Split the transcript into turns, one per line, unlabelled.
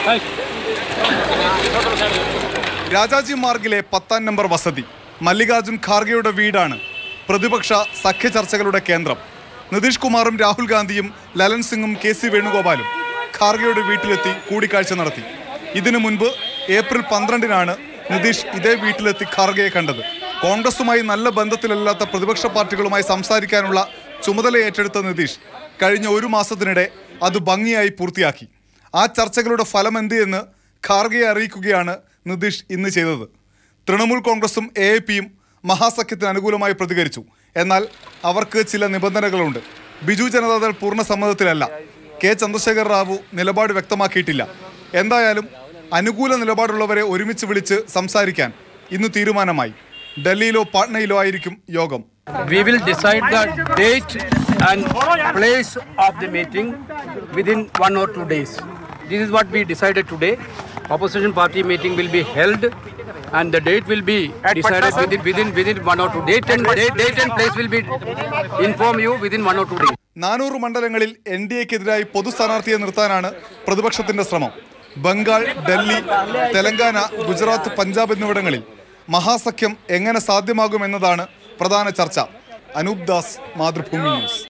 രാജാജി മാർഗിലെ പത്താം നമ്പർ വസതി മല്ലികാർജുൻ ഖാർഗെയുടെ വീടാണ് പ്രതിപക്ഷ സഖ്യ ചർച്ചകളുടെ കേന്ദ്രം നിതീഷ് കുമാറും രാഹുൽ ഗാന്ധിയും ലലൻ സിംഗും കെ സി വേണുഗോപാലും ഖാർഗെയുടെ വീട്ടിലെത്തി കൂടിക്കാഴ്ച നടത്തി ഇതിനു മുൻപ് ഏപ്രിൽ പന്ത്രണ്ടിനാണ് നിതീഷ് ഇതേ വീട്ടിലെത്തി ഖാർഗെയെ കണ്ടത് കോൺഗ്രസുമായി നല്ല ബന്ധത്തിലല്ലാത്ത പ്രതിപക്ഷ പാർട്ടികളുമായി സംസാരിക്കാനുള്ള ചുമതല ഏറ്റെടുത്ത നിതീഷ് കഴിഞ്ഞ ഒരു മാസത്തിനിടെ അത് ഭംഗിയായി പൂർത്തിയാക്കി ആ ചർച്ചകളുടെ ഫലം എന്ത് എന്ന് ഖാർഗെയെ അറിയിക്കുകയാണ് നിതീഷ് ഇന്ന് ചെയ്തത് തൃണമൂൽ കോൺഗ്രസും എ എ പിയും മഹാസഖ്യത്തിന് അനുകൂലമായി പ്രതികരിച്ചു എന്നാൽ അവർക്ക് ചില നിബന്ധനകളുണ്ട് ബിജു ജനതാദൾ പൂർണ്ണ സമ്മതത്തിലല്ല കെ ചന്ദ്രശേഖർ റാവു നിലപാട് വ്യക്തമാക്കിയിട്ടില്ല എന്തായാലും അനുകൂല നിലപാടുള്ളവരെ ഒരുമിച്ച് വിളിച്ച് സംസാരിക്കാൻ ഇന്ന് തീരുമാനമായി ഡൽഹിയിലോ പാട്നയിലോ ആയിരിക്കും യോഗം
We will decide the date and place of the meeting within one or two days. This is what we decided today. Opposition party meeting will be held and the date will be decided within, within, within one or two date and date, date and place will be inform you within one or two days.
നാനൂറ് മണ്ഡലങ്ങളിൽ N D എക്കെതിരായി പൊതു സ്ഥാനാർത്ഥിയെ നിർത്താനാണ് പ്രതിപക്ഷത്തിന്റെ ശ്രമം ബംഗാൾ ഡൽഹി തെലങ്കാന ഗുജറാത്ത് പഞ്ചാബ് എന്നിവിടങ്ങളിൽ മഹാസഖ്യം എങ്ങനെ സാധ്യമാകുമെന്നതാണ് പ്രധാന ചർച്ച അനൂപ് ദാസ് മാതൃഭൂമി ന്യൂസ്